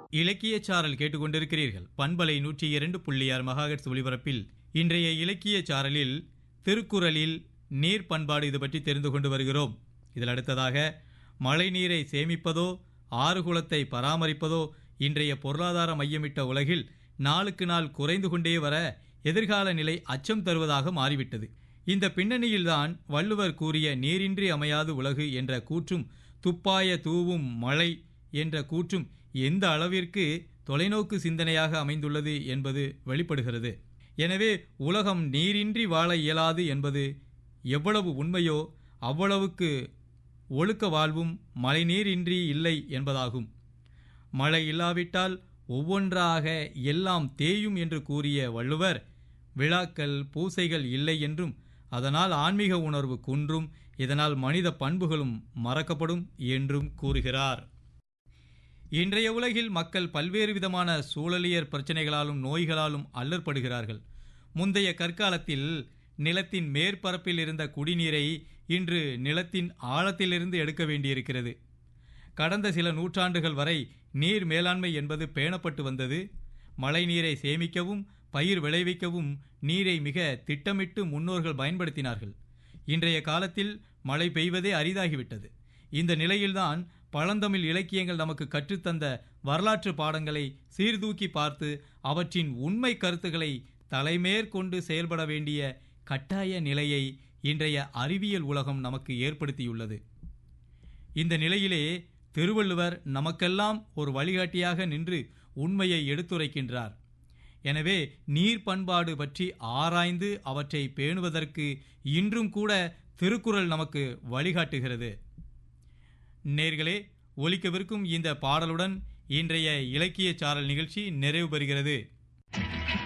இலக்கிய சாரல் கேட்டுக்கொண்டிருக்கிறீர்கள் பண்பலை நூற்றி இரண்டு புள்ளி ஆறு மகாகட்ஸ் ஒளிபரப்பில் இன்றைய இலக்கிய சாரலில் திருக்குறளில் நீர் பண்பாடு இது பற்றி தெரிந்து கொண்டு வருகிறோம் இதில் அடுத்ததாக மழை நீரை சேமிப்பதோ ஆறு குளத்தை பராமரிப்பதோ இன்றைய பொருளாதார மையமிட்ட உலகில் நாளுக்கு நாள் குறைந்து கொண்டே வர எதிர்கால நிலை அச்சம் தருவதாக மாறிவிட்டது இந்த பின்னணியில்தான் வள்ளுவர் கூறிய நீரின்றி அமையாது உலகு என்ற கூற்றும் துப்பாய தூவும் மழை என்ற கூற்றும் எந்த அளவிற்கு தொலைநோக்கு சிந்தனையாக அமைந்துள்ளது என்பது வெளிப்படுகிறது எனவே உலகம் நீரின்றி வாழ இயலாது என்பது எவ்வளவு உண்மையோ அவ்வளவுக்கு ஒழுக்க வாழ்வும் மழைநீரின்றி இல்லை என்பதாகும் மழை இல்லாவிட்டால் ஒவ்வொன்றாக எல்லாம் தேயும் என்று கூறிய வள்ளுவர் விழாக்கள் பூசைகள் இல்லை என்றும் அதனால் ஆன்மீக உணர்வு குன்றும் இதனால் மனித பண்புகளும் மறக்கப்படும் என்றும் கூறுகிறார் இன்றைய உலகில் மக்கள் பல்வேறு விதமான சூழலியற் பிரச்சனைகளாலும் நோய்களாலும் அல்லற்படுகிறார்கள் முந்தைய கற்காலத்தில் நிலத்தின் மேற்பரப்பில் இருந்த குடிநீரை இன்று நிலத்தின் ஆழத்திலிருந்து எடுக்க வேண்டியிருக்கிறது கடந்த சில நூற்றாண்டுகள் வரை நீர் மேலாண்மை என்பது பேணப்பட்டு வந்தது மழை நீரை சேமிக்கவும் பயிர் விளைவிக்கவும் நீரை மிக திட்டமிட்டு முன்னோர்கள் பயன்படுத்தினார்கள் இன்றைய காலத்தில் மழை பெய்வதே அரிதாகிவிட்டது இந்த நிலையில்தான் பழந்தமிழ் இலக்கியங்கள் நமக்கு கற்றுத்தந்த வரலாற்று பாடங்களை சீர்தூக்கி பார்த்து அவற்றின் உண்மை கருத்துக்களை தலைமேற்கொண்டு செயல்பட வேண்டிய கட்டாய நிலையை இன்றைய அறிவியல் உலகம் நமக்கு ஏற்படுத்தியுள்ளது இந்த நிலையிலே திருவள்ளுவர் நமக்கெல்லாம் ஒரு வழிகாட்டியாக நின்று உண்மையை எடுத்துரைக்கின்றார் எனவே நீர் பண்பாடு பற்றி ஆராய்ந்து அவற்றை பேணுவதற்கு இன்றும் கூட திருக்குறள் நமக்கு வழிகாட்டுகிறது நேர்களே ஒலிக்கவிருக்கும் இந்த பாடலுடன் இன்றைய இலக்கிய சாரல் நிகழ்ச்சி நிறைவு பெறுகிறது